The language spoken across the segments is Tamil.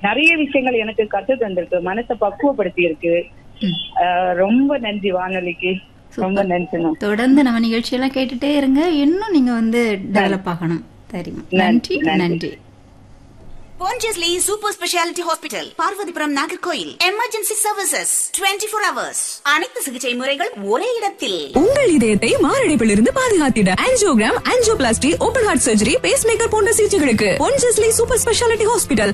நிறைய விஷயங்கள் எனக்கு கத்து தந்திருக்கு மனசை பக்குவப்படுத்தி இருக்கு அஹ், ரொம்ப நன்றி வானொலிக்கு ரொம்ப நன்றிமா தொடர்ந்து நம்ம நிகழ்ச்சியெல்லாம் கேட்டுட்டே இருங்க இன்னும் நீங்க வந்து டெவலப் ஆகணும் சரிம்மா நன்றி நன்றி. நன்றி Pondicherry Super Speciality Hospital, Parvathipuram Nagercoil emergency services 24 four hours அனைத்து சிகிச்சை முறைகள் ஒரே இடத்தில் உங்கள் இதயத்தை மாரடைப்பிலிருந்து பாதுகாத்திட angiogram angioplasty open heart surgery pacemaker போன்ற சிகிச்சைகளுக்கு பொன்ஜஸ்லி super speciality hospital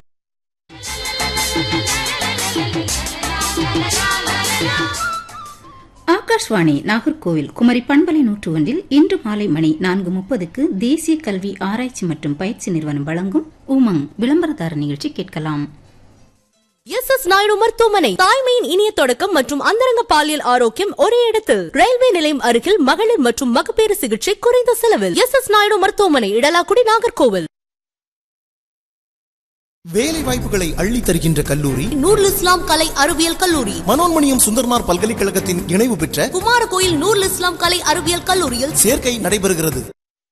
Akashvani Nagercoil Kumari பண்பலை நூற்று ஒன்றில் இன்று மாலை மணி நான்கு முப்பதுக்கு தேசிய கல்வி ஆராய்ச்சி மற்றும் பயிற்சி நிறுவனம் வழங்கும் உமங் விளம்பரதார நிகழ்ச்சி கேட்கலாம் எஸ் எஸ் நாயுடு மருத்துவமனை தாய்மையின் இனிய தொடக்கம் மற்றும் அந்தரங்க பாலியல் ஆரோக்கியம் ஒரே இடத்தில் ரயில்வே நிலையம் அருகில் மகளிர் மற்றும் மகப்பேறு சிகிச்சை குறைந்த செலவில் எஸ் எஸ் நாயுடு மருத்துவமனை இடலாக்குடி நாகர்கோவில் வேலை வாய்ப்புகளை அள்ளித் தருகின்ற கல்லூரி நூருல் இஸ்லாம் கலை அறிவியல் கல்லூரி மனோன்மணியம் சுந்தர்மார் பல்கலைக்கழகத்தின் இணைவு பெற்ற குமாரகோயில் நூருல் இஸ்லாம் கலை அறிவியல் கல்லூரியில் சேர்க்கை நடைபெறுகிறது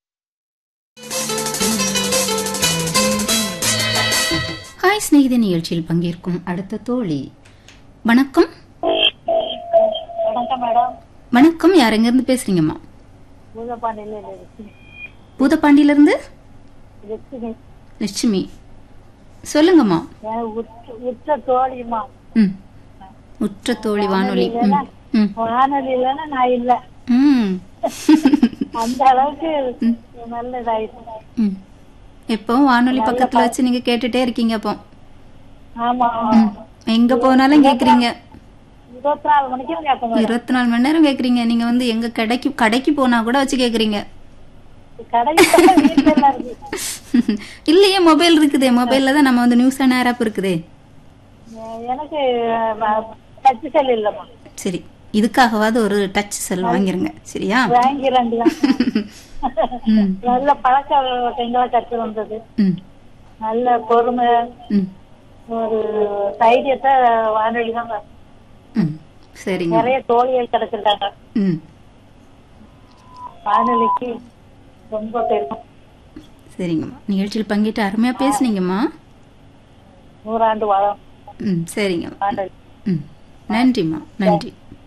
ஹாய் ஸ்நேகித நிகழ்ச்சியில் பங்கேற்கும் அடுத்த தோழி வணக்கம் வணக்கம் மேடம் வணக்கம் யார் எங்கிருந்து பேசுறீங்கம்மா பூதப்பாண்டியில இருக்கு பூதப்பாண்டியில இருந்து லட்சுமி லட்சுமி சொல்லுங்கம்மா என் உற்ற உற்ற தோழிமா ம் உற்ற தோழி வானொலி ம் ம் வானொலி இல்லைன்னா நான் இல்ல ம் அந்த அளவுக்கு நல்லதாயிட்டு ம் எப்பவும் வானொலி பக்கத்துல வச்சு நீங்க கேட்டுட்டே இருக்கீங்க அப்போ ஆமா எங்க போனாலும் கேக்குறீங்க இருபத்தி நாலு மணிக்கும் கேட்பேன் இருபத்தி நாலு மணி நேரம் கேக்குறீங்க நீங்க வந்து எங்க கடைக்கு கடைக்கு போனா கூட வச்சு கேக்குறீங்க கடையில் வீட்டுல எல்லாம் இருக்கு இல்லையே மொபைல் இருக்குதே மொபைல்ல தான் நம்ம வந்து நியூஸ் அண்ட் ஆப் இருக்குதே எனக்கு டச் செல் இல்லம்மா சரி இதுக்காகவாவது ஒரு டச் செல் வாங்கிருங்க சரியா வாங்கிறேன் ம் நல்ல பழக்க வழக்கங்களை கற்று வந்தது ம் நல்ல பொறுமை ம் ஒரு தைரியத்தை வானொலி தான் ம் சரிங்க நிறைய தோழிகள் கிடைச்சிருக்காங்க ம் வானொலிக்கு ரொம்ப பெருமை சரிங்கம்மா நிகழ்ச்சியில் பங்கேற்று அருமையா பேசுனீங்கம்மா நூறாண்டு வாழம் ம் சரிங்கம்மா வானொலி ம் நன்றிம்மா நன்றி